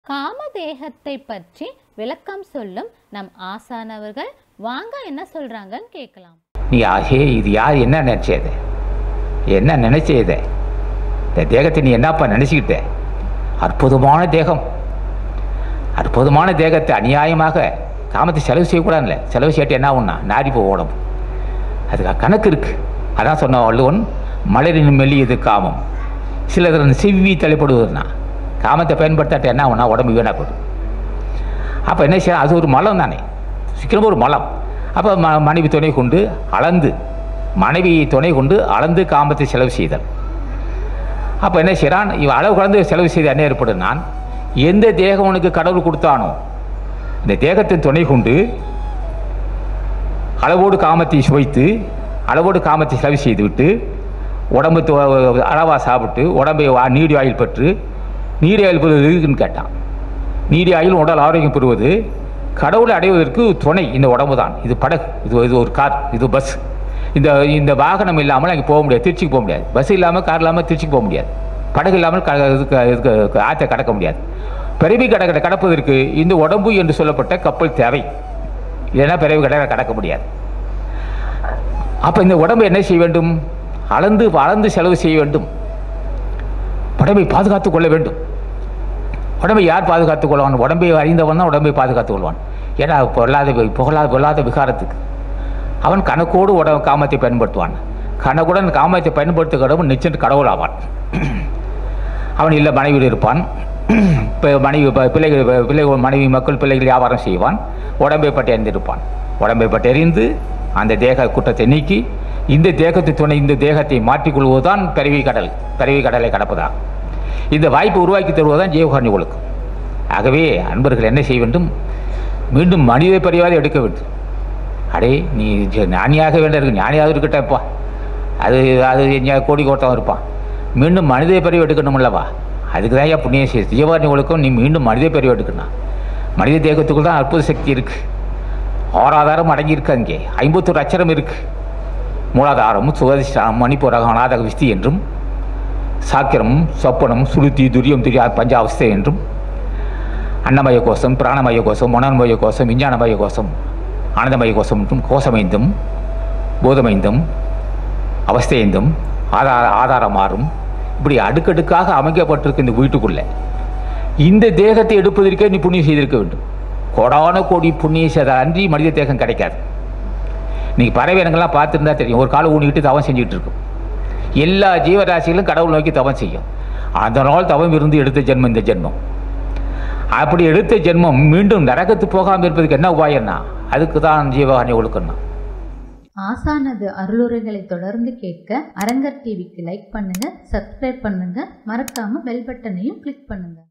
காமதேகத்தை பற்றி விளக்கம் சொல்லும் நம் ஆசானவர்கள் வாங்க என்ன சொல்றாங்கன்னு கேட்கலாம் நீ ஆஹே இது யார் என்ன நினச்சது என்ன நினைச்சது இந்த தேகத்தை நீ என்னப்பா நினச்சிக்கிட்ட அற்புதமான தேகம் அற்புதமான தேகத்தை அநியாயமாக காமத்தை செலவு செய்யக்கூடாதுல்ல செலவு செய்யிட்டு என்ன ஆகும்னா நாடி போ உடம்பு அதுக்கு கணக்கு இருக்குது அதான் சொன்ன வள்ளுவன் மலரின் மெல்லியது காமம் சிலர் செவ்வி தலைப்படுவதுன்னா காமத்தை பயன்படுத்தாட்ட என்ன ஆகும்னா உடம்பு வீணாக போடும் அப்போ என்ன செய்யலாம் அது ஒரு மலம் தானே சீக்கிரம் ஒரு மலம் அப்போ ம மனைவி துணை கொண்டு அளந்து மனைவி துணை கொண்டு அளந்து காமத்தை செலவு செய்தல் அப்போ என்ன செய்கிறான் இவன் அளவு கலந்து செலவு செய்து என்ன ஏற்படும் நான் எந்த தேகம் உனக்கு கடவுள் கொடுத்தானோ இந்த தேகத்தின் துணை கொண்டு அளவோடு காமத்தை சுவைத்து அளவோடு காமத்தை செலவு செய்துவிட்டு உடம்பு தொ- அளவாக சாப்பிட்டு உடம்பை வா- நீடி ஆயில் பெற்று நீடி ஆயில் பெறுவது எதுக்குன்னு கேட்டான் நீடி ஆயில் உடல் ஆரோக்கியம் பெறுவது கடவுளை அடைவதற்கு துணை இந்த உடம்பு தான் இது படகு இது இது ஒரு கார் இது பஸ் இந்த இந்த வாகனம் இல்லாமல் அங்கே போக முடியாது திருச்சிக்கு போக முடியாது பஸ் இல்லாமல் கார் இல்லாமல் திருச்சிக்கு போக முடியாது படகு இல்லாமல் க இதுக்கு இதுக்கு ஆற்றை கடக்க முடியாது பிறவி கடற்கரை கடப்பதற்கு இந்த உடம்பு என்று சொல்லப்பட்ட கப்பல் தேவை இல்லைன்னா பிறவி கடற்கரை கடக்க முடியாது அப்போ இந்த உடம்பை என்ன செய்ய வேண்டும் அளந்து அளந்து செலவு செய்ய வேண்டும் உடம்பை பாதுகாத்துக் கொள்ள வேண்டும் உடம்பை யார் பாதுகாத்துக் கொள்வான் உடம்பை அறிந்தவன் தான் உடம்பை பாதுகாத்துக் கொள்வான் ஏன்னா பொருளாத புகழாத பொருளாத விகாரத்துக்கு அவன் கணக்கோடு உட காமத்தை பயன்படுத்துவான் கணக்குடன் காமத்தை பயன்படுத்த கடவுள் நிச்சயம் கடவுள் ஆவான் அவன் இல்லை மனைவியில் இருப்பான் இப்போ மனைவி ப- பிள்ளைகள் ப- பிள்ளைகள் மனைவி மக்கள் பிள்ளைகள் வியாபாரம் செய்வான் உடம்பை பற்றி அறிந்திருப்பான் உடம்பை பற்றி அறிந்து அந்த தேக குற்றத்தை நீக்கி இந்த தேகத்தை துணை இந்த தேகத்தை மாற்றிக்கொள்வதுதான் பிறவி கடல் பிறவி கடலை கடப்பதாகும் இந்த வாய்ப்பை உருவாக்கி தருவதுதான் ஜீவகாரணி ஒழுக்கம் ஆகவே அன்பர்கள் என்ன செய்ய வேண்டும் மீண்டும் மனித பரிவாதை எடுக்க வேண்டும் அடே நீ ஜ- ஞானியாக வேண்ட இருக்கு ஞானியாக இருக்கட்டப்பா அது அது எங்கேயாவது கோடி கோட்டம் இருப்பான் மீண்டும் மனித பிரிவு எடுக்கணும் அல்லவா அதுக்கு தான் ஏன் புண்ணியம் செய்யுது ஜீவாரணி ஒழுக்கம் நீ மீண்டும் மனித பிரிவு எடுக்கணும் மனித தேகத்துக்குள் தான் அற்புத சக்தி இருக்குது ஆறாதாரம் அடங்கியிருக்கு அங்கே ஐம்பத்தொரு அச்சரம் இருக்குது மூலாதாரம் சுகதிஷ்டானம் மணிப்பூரகம் அநாதக விஸ்தி என்றும் சாக்கிரம் சொப்பனம் சுளுத்தி துரியம் துரியா பஞ்சாவஸ்தை என்றும் அன்னமய கோஷம் பிராணமய கோஷம் மனோன்மய கோஷம் விஞ்ஞானமய கோஷம் ஆனந்தமய கோஷம் என்றும் கோஷமைந்தும் போதமைந்தும் அவஸ்தைந்தும் ஆதார ஆதாரம் மாறும் இப்படி அடுக்கடுக்காக அமைக்கப்பட்டிருக்கு இந்த வீட்டுக்குள்ளே இந்த தேகத்தை எடுப்பதற்கே நீ புண்ணியம் செய்திருக்க வேண்டும் கோடான கோடி புண்ணியம் செய்த அன்றி மனித தேகம் கிடைக்காது நீங்கள் பறவை இனங்கள்லாம் பார்த்துருந்தா தெரியும் ஒரு காலை ஊனிக்கிட்டு தவம் செஞ்சுட்டு இருக்கும் எல்லா ஜீவராசிகளும் கடவுள் நோக்கி தவம் செய்யும் அதனால் தவம் இருந்து எடுத்த ஜென்மம் இந்த ஜென்மம் அப்படி எடுத்த ஜென்மம் மீண்டும் நரகத்து போகாமல் இருப்பதுக்கு என்ன உபாயம்னா அதுக்கு தான் ஜீவகாரணி ஒழுக்கம்னா ஆசானது அருளுரைகளை தொடர்ந்து கேட்க அரங்கர் டிவிக்கு லைக் பண்ணுங்க சப்ஸ்கிரைப் பண்ணுங்க மறக்காம பெல் பட்டனையும் கிளிக் பண்ணுங்க